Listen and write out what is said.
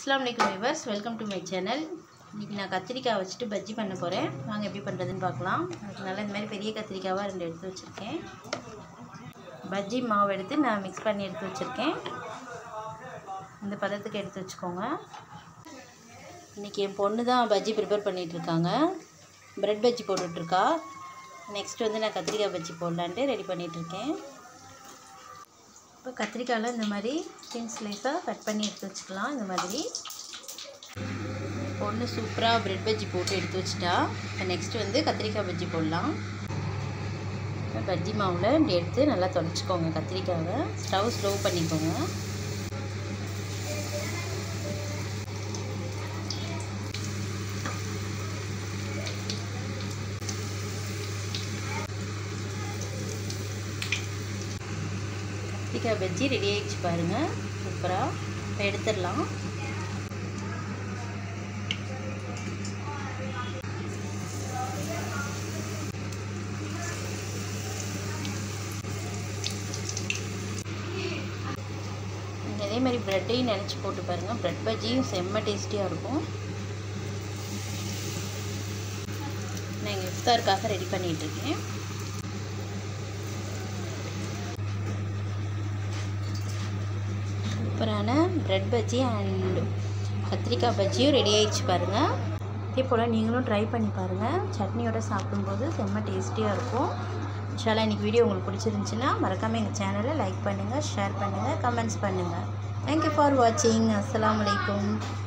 அஸ்லாம் வலைக்கம் viewers welcome to my channel இன்றைக்கி நான் கத்திரிக்காய் வச்சுட்டு பஜ்ஜி பண்ண போகிறேன் வாங்க எப்படி பண்ணுறதுன்னு பார்க்கலாம் அதுக்கு நல்லா இந்த மாதிரி பெரிய கத்திரிக்காவாக ரெண்டு எடுத்து வச்சுருக்கேன் பஜ்ஜி மாவு எடுத்து நான் மிக்ஸ் பண்ணி எடுத்து வச்சுருக்கேன் இந்த பதத்துக்கு எடுத்து வச்சுக்கோங்க இன்றைக்கி என் பொண்ணு தான் பஜ்ஜி ப்ரிப்பேர் பண்ணிகிட்ருக்காங்க ப்ரெட் பஜ்ஜி போட்டுட்ருக்கா நெக்ஸ்ட் வந்து நான் கத்திரிக்காய் பஜ்ஜி போடலான்ட்டு ரெடி பண்ணிகிட்ருக்கேன் இப்போ கத்திரிக்காயில் இந்த மாதிரி தின் ஸ்லைஸாக கட் பண்ணி எடுத்து வச்சுக்கலாம் இந்த மாதிரி பொண்ணு சூப்பராக ப்ரெட் பஜ்ஜி போட்டு எடுத்து வச்சுட்டா இப்போ நெக்ஸ்ட் வந்து கத்திரிக்காய் பஜ்ஜி போடலாம் பஜ்ஜி மாவில் இப்படி எடுத்து நல்லா தொலைச்சிக்கோங்க கத்திரிக்காவை ஸ்டவ் ஸ்லோ பண்ணிக்கோங்க கத்திரிக்காய் பஜ்ஜி ரெடி ஆகிடுச்சு பாருங்கள் சூப்பராக இப்போ எடுத்துடலாம் இதே மாதிரி ப்ரெட்டையும் நினச்சி போட்டு பாருங்கள் ப்ரெட் பஜ்ஜியும் செம்ம டேஸ்டியாக இருக்கும் நான் எங்கள் இஃப்தாருக்காக ரெடி பண்ணிகிட்ருக்கேன் சூப்பரான ப்ரெட் பஜ்ஜி அண்ட் கத்திரிக்காய் பஜ்ஜியும் ரெடி ஆயிடுச்சு பாருங்கள் இதே போல் நீங்களும் ட்ரை பண்ணி பாருங்கள் சட்னியோட சாப்பிடும்போது செம்ம டேஸ்டியாக இருக்கும் இன்ஷால்லா இன்றைக்கி வீடியோ உங்களுக்கு பிடிச்சிருந்துச்சின்னா மறக்காமல் எங்கள் சேனலை லைக் பண்ணுங்கள் ஷேர் பண்ணுங்கள் கமெண்ட்ஸ் பண்ணுங்கள் தேங்க்யூ ஃபார் வாட்சிங் அஸ்லாம் வலைக்கம்